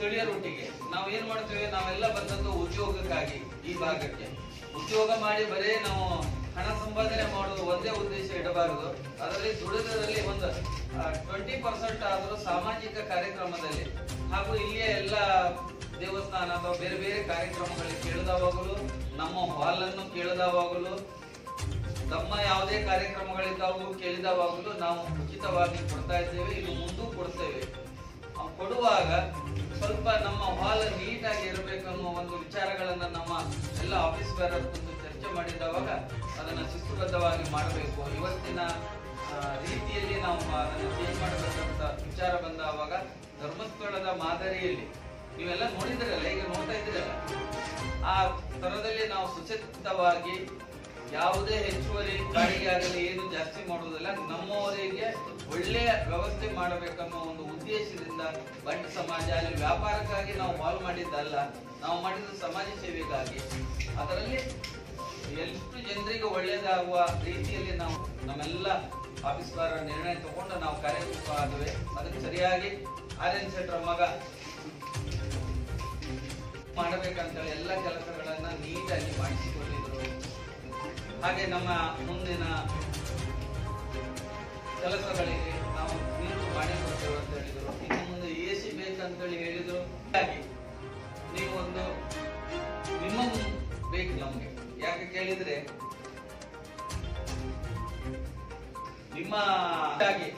ಸ್ಥಳೀಯರೊಟ್ಟಿಗೆ ನಾವು ಏನ್ ಮಾಡ್ತೇವೆ ನಾವೆಲ್ಲ ಬಂದದ್ದು ಉದ್ಯೋಗಕ್ಕಾಗಿ ಈ ಭಾಗಕ್ಕೆ ಉದ್ಯೋಗ ಮಾಡಿ ಬರೇ ನಾವು ಹಣ ಸಂಪಾದನೆ ಮಾಡೋದು ಒಂದೇ ಉದ್ದೇಶ ಇಡಬಾರದು ಅದರಲ್ಲಿ ದುಡಿದರಲ್ಲಿ ಒಂದು ಟ್ವೆಂಟಿ ಪರ್ಸೆಂಟ್ ಆದರೂ ಸಾಮಾಜಿಕ ಕಾರ್ಯಕ್ರಮದಲ್ಲಿ ಹಾಗೂ ಇಲ್ಲಿಯ ಎಲ್ಲ ದೇವಸ್ಥಾನ ಅಥವಾ ಬೇರೆ ಬೇರೆ ಕಾರ್ಯಕ್ರಮಗಳಿಗೆ ಕೇಳಿದವಾಗಲೂ ನಮ್ಮ ಹಾಲ್ ಅನ್ನು ಕೇಳಿದವಾಗಲೂ ನಮ್ಮ ಯಾವುದೇ ಕಾರ್ಯಕ್ರಮಗಳಿದ್ದಾವು ಕೇಳಿದವಾಗಲೂ ನಾವು ಉಚಿತವಾಗಿ ಕೊಡ್ತಾ ಇದ್ದೇವೆ ಇದು ಮುಂದೂ ಕೊಡ್ತೇವೆ ಆ ಕೊಡುವಾಗ ಸ್ವಲ್ಪ ನಮ್ಮ ಹಾಲ್ ನೀಟಾಗಿ ಇರಬೇಕನ್ನೋ ಒಂದು ವಿಚಾರಗಳನ್ನ ನಮ್ಮ ಎಲ್ಲ ಆಫೀಸ್ ಬೇರರ್ ಕುರಿತು ಚರ್ಚೆ ಮಾಡಿದವಾಗ ಅದನ್ನ ಶಿಸ್ತುಬದ್ಧವಾಗಿ ಮಾಡಬೇಕು ಇವತ್ತಿನ ಆ, ರೀತಿಯಲ್ಲಿ ನಾವು ಅದನ್ನು ಚೇಂಜ್ ಮಾಡಬೇಕಂತ ವಿಚಾರ ಬಂದಾವಾಗ ಧರ್ಮಸ್ಥಳದ ಮಾದರಿಯಲ್ಲಿ ನೀವೆಲ್ಲ ನೋಡಿದಿರಲ್ಲ ಈಗ ನೋಡ್ತಾ ಇದ್ದೀರಲ್ಲ ಆ ತರದಲ್ಲಿ ನಾವು ಸುಚಿತವಾಗಿ ಯಾವುದೇ ಹೆಚ್ಚುವರಿ ಬಾಡಿಗೆ ಆಗಲಿ ಏನು ಜಾಸ್ತಿ ಮಾಡುವುದಿಲ್ಲ ನಮ್ಮವರಿಗೆ ಒಳ್ಳೆಯ ವ್ಯವಸ್ಥೆ ಮಾಡಬೇಕನ್ನೋ ಒಂದು ಉದ್ದೇಶದಿಂದ ಬಂಟ ಸಮಾಜ ಅಲ್ಲಿ ವ್ಯಾಪಾರಕ್ಕಾಗಿ ನಾವು ಹಾಲ್ ಮಾಡಿದ್ದಲ್ಲ ನಾವು ಮಾಡಿದ್ದು ಸಮಾಜ ಸೇವೆಗಾಗಿ ಅದರಲ್ಲಿ ಎಷ್ಟು ಜನರಿಗೆ ಒಳ್ಳೆಯದಾಗುವ ರೀತಿಯಲ್ಲಿ ನಾವು ನಮ್ಮೆಲ್ಲ ಆಫೀಸ್ಗಾರ ನಿರ್ಣಯ ತಗೊಂಡು ನಾವು ಕಾರ್ಯಕ್ರಮ ಆದವೆ ಅದಕ್ಕೆ ಸರಿಯಾಗಿ ಆರ್ ಎನ್ ಶೆಟ್ರ ಮಗ ಮಾಡಬೇಕಂತೇಳಿ ಎಲ್ಲ ಕೆಲಸಗಳನ್ನ ನೀಟಾಗಿ ಮಾಡಿಸಿಕೊಂಡಿದ್ರು ಹಾಗೆ ನಮ್ಮ ಮುಂದಿನ ಕೆಲಸಗಳಿಗೆ ನಾವು ನೀರು ಮಾಡಿಕೊಡ್ತೇವೆ ಅಂತ ಹೇಳಿದ್ರು ಇನ್ನು ಮುಂದೆ ಎ ಸಿ ಬೇಕಂತೇಳಿ ಹೇಳಿದ್ರು ಹಾಗೆ ನೀವು ಒಂದು ಮಿನಿಮಮ್ ಬೇಕು ನಮ್ಗೆ ಯಾಕೆ ಕೇಳಿದ್ರೆ ನಿಮ್ಮ ಹಾಗೆ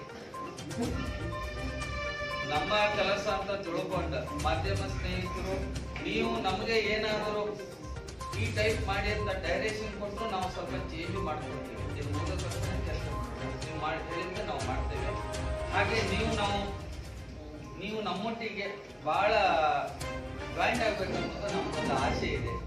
ನಮ್ಮ ಕೆಲಸ ಅಂತ ತಿಳ್ಕೊಂಡ ಮಾಧ್ಯಮ ಸ್ನೇಹಿತರು ನೀವು ನಮಗೆ ಏನಾದರೂ ಈ ಟೈಪ್ ಮಾಡಿ ಅಂತ ಡೈರೆಕ್ಷನ್ ಕೊಟ್ಟು ನಾವು ಸ್ವಲ್ಪ ಚೇಂಜ್ ಮಾಡ್ಕೊಡ್ತೀವಿ ಇದು ಮೂಲ ತಕ್ಷಣ ಕೆಲಸ ನೀವು ಮಾಡಿ ಹೇಳಿದ್ರೆ ನಾವು ಮಾಡ್ತೇವೆ ಹಾಗೆ ನೀವು ನಾವು ನೀವು ನಮ್ಮೊಟ್ಟಿಗೆ ಬಹಳ ಜಾಯಿಂಟ್ ಆಗ್ಬೇಕು ಅನ್ನೋದು ನಮ್ಗೊಂದು ಆಸೆ ಇದೆ